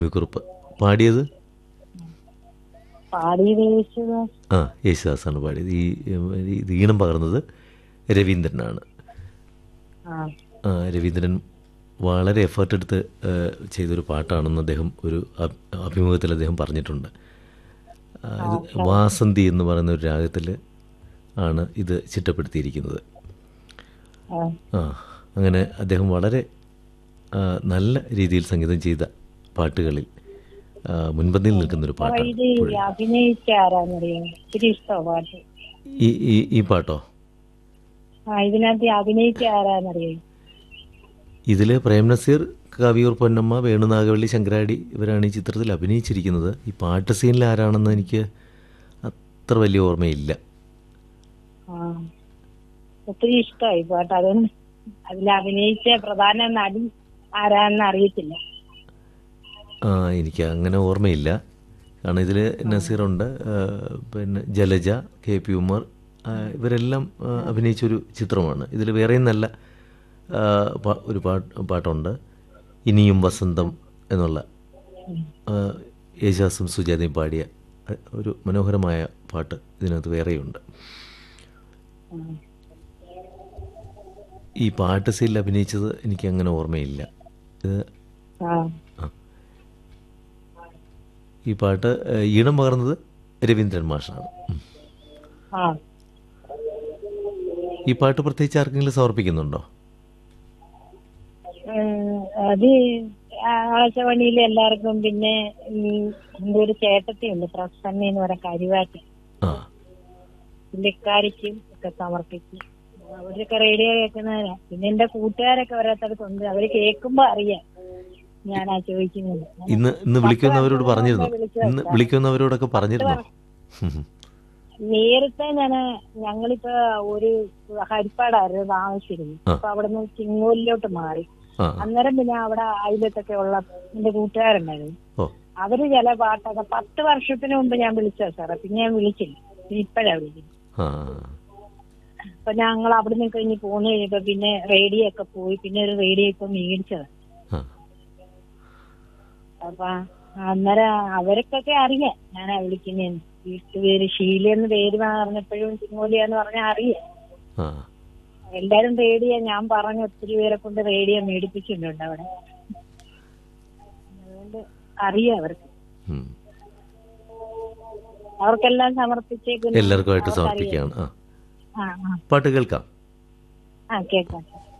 കുറിപ്പ് പാടിയത് പാടിയത് യേശുദാസ് ആ യേശുദാസാണ് പാടിയത് ഈ ഇത് ഈണം പകർന്നത് രവീന്ദ്രനാണ് ആ ആ, രവീന്ദ്രൻ വളരെ എഫേർട്ട് എടുത്ത് ആ, ചെയ്തൊരു പാട്ടാണെന്ന് അദ്ദേഹം ഒരു അഭി- അഭിമുഖത്തിൽ അദ്ദേഹം പറഞ്ഞിട്ടുണ്ട് ആ, ഇത് വാസന്തി എന്ന് പറയുന്ന ഒരു രാഗത്തിൽ ആണ് ഇത് ചിട്ടപ്പെടുത്തിയിരിക്കുന്നത് ആ. ആ അങ്ങനെ അദ്ദേഹം വളരെ ആ, നല്ല രീതിയിൽ സംഗീതം ചെയ്ത പാട്ടുകളിൽ ആ, മുൻപന്തിയിൽ നിൽക്കുന്നൊരു അപ്പൊ പാട്ടാണ് ഇത് അഭിനയിച്ച ആരാന്നറിയാം ഒത്തിരി ഇഷ്ടമാണ് പാട്ട് ഈ ഈ ഈ പാട്ടോ ആ ഇതിനകത്ത് അഭിനയിച്ച ആരാന്നറിയാം ഇതിൽ പ്രേം നസീർ കവിയൂർ പൊന്നമ്മ വേണുനാഗവള്ളി ശങ്കരാടി ഇവരാണ് ഈ ചിത്രത്തിൽ അഭിനയിച്ചിരിക്കുന്നത് ഈ പാട്ട് സീനിൽ ആരാണെന്ന് എനിക്ക് അത്ര വലിയ ഓർമ്മയില്ല ആ ഒത്തിരി ഇഷ്ടമായി പാട്ട് അതുകൊണ്ട് അതിൽ അഭിനയിച്ച പ്രധാന നടി ആരാന്ന് അറിയത്തില്ല ആ എനിക്ക് അങ്ങനെ ഓർമ്മയില്ല കാരണം ഇതിൽ നസീറുണ്ട് ആ, പിന്നെ ജലജ കെ പി ഉമർ ആ, ഇവരെല്ലാം ആ, അഭിനയിച്ചൊരു ചിത്രമാണ് ഇതിൽ വേറെയും നല്ല ആ, പാ- ഒരു പാട്ട് പാട്ടുണ്ട് ഇനിയും വസന്തം എന്നുള്ള ആ, യേശുദാസും സുജാതയും പാടിയ ആ, ഒരു മനോഹരമായ പാട്ട് ഇതിനകത്ത് വേറെയുണ്ട് ഉം. ഈ പാട്ട് സീനിൽ അഭിനയിച്ചത് എനിക്ക് അങ്ങനെ ഓർമ്മയില്ല ഇത് ആ ഈ പാട്ട് ആ, ഈണം പകർന്നത് രവീന്ദ്രൻ മാഷാണ് ഉം. ആ ഈ പാട്ട് പ്രത്യേകിച്ച് ആർക്കെങ്കിലും സമർപ്പിക്കുന്നുണ്ടോ ഉം, അത് ആകാശവാണിയിൽ എല്ലാവർക്കും പിന്നെ ഈ എന്റെ ഒരു ചേട്ടത്തിയുണ്ട് പ്രസന്ന എന്ന് പറയാൻ കരുവാറ്റ് ആ പുള്ളിക്കാരിക്കും ഒക്കെ സമർപ്പിക്കും അവരൊക്കെ റേഡിയോ കേൾക്കുന്നവരാ പിന്നെ എന്റെ കൂട്ടുകാരൊക്കെ ഓരോരുത്തർക്കുണ്ട് അവര് കേൾക്കുമ്പോ അറിയാം ഞാനാ ചോദിക്കുന്നത് ഇന്ന് ഇന്ന് വിളിക്കുന്നവരോട് പറഞ്ഞിരുന്നു വിളിച്ചു ഇന്ന് വിളിക്കുന്നവരോടൊക്കെ പറഞ്ഞിരുന്നോ ഉം. നേരത്തെ ഞാൻ ഞങ്ങളിപ്പോ ഒരു ഹരിപ്പാടായിരുന്നു താമസിച്ചിരുന്നു ആ. അപ്പൊ അവിടുന്ന് ചിങ്ങൂരിലോട്ട് മാറി ആ അന്നേരം പിന്നെ അവിടെ അയലത്തൊക്കെ ഉള്ള എന്റെ കൂട്ടുകാരുണ്ടായിരുന്നു ഓ അവര് ചില പാട്ടൊക്കെ പത്ത് വർഷത്തിന് മുമ്പ് ഞാൻ വിളിച്ചോ സാറേ പിന്നെ ഞാൻ വിളിച്ചില്ല ഇപ്പഴാ വിളിക്കുന്നത് ആ അപ്പൊ ഞങ്ങൾ അവിടെ നിന്ന് കഴിഞ്ഞ് പോന്നു കഴിഞ്ഞപ്പോ പിന്നെ റേഡിയോ ഒക്കെ പോയി പിന്നെ ഒരു റേഡിയോ ഇപ്പൊ മേടിച്ചത് ആ അപ്പൊ അന്നേരം അവർക്കൊക്കെ അറിയാം ഞാനാ വിളിക്കുന്നേന്ന് വീട്ടുപേര് ഷീല എന്ന് പേര് പറഞ്ഞപ്പോഴും ചിങ്ങോലിയ എന്ന് പറഞ്ഞാൽ അറിയാം ആ എല്ലാരും റേഡിയോ ഞാൻ പറഞ്ഞു ഒത്തിരി പേരെ കൊണ്ട് റേഡിയോ മേടിപ്പിച്ചിട്ടുണ്ട് അവിടെ അതുകൊണ്ട് അറിയാം അവർക്ക് ഉം. അവർക്കെല്ലാം സമർപ്പിച്ചേക്കുന്നു എല്ലാവർക്കുമായിട്ട് അവർക്കറിയാം. സമർപ്പിക്കുകയാണ് ആ ആ ആ പാട്ട് കേൾക്കാം ആ കേൾക്കാം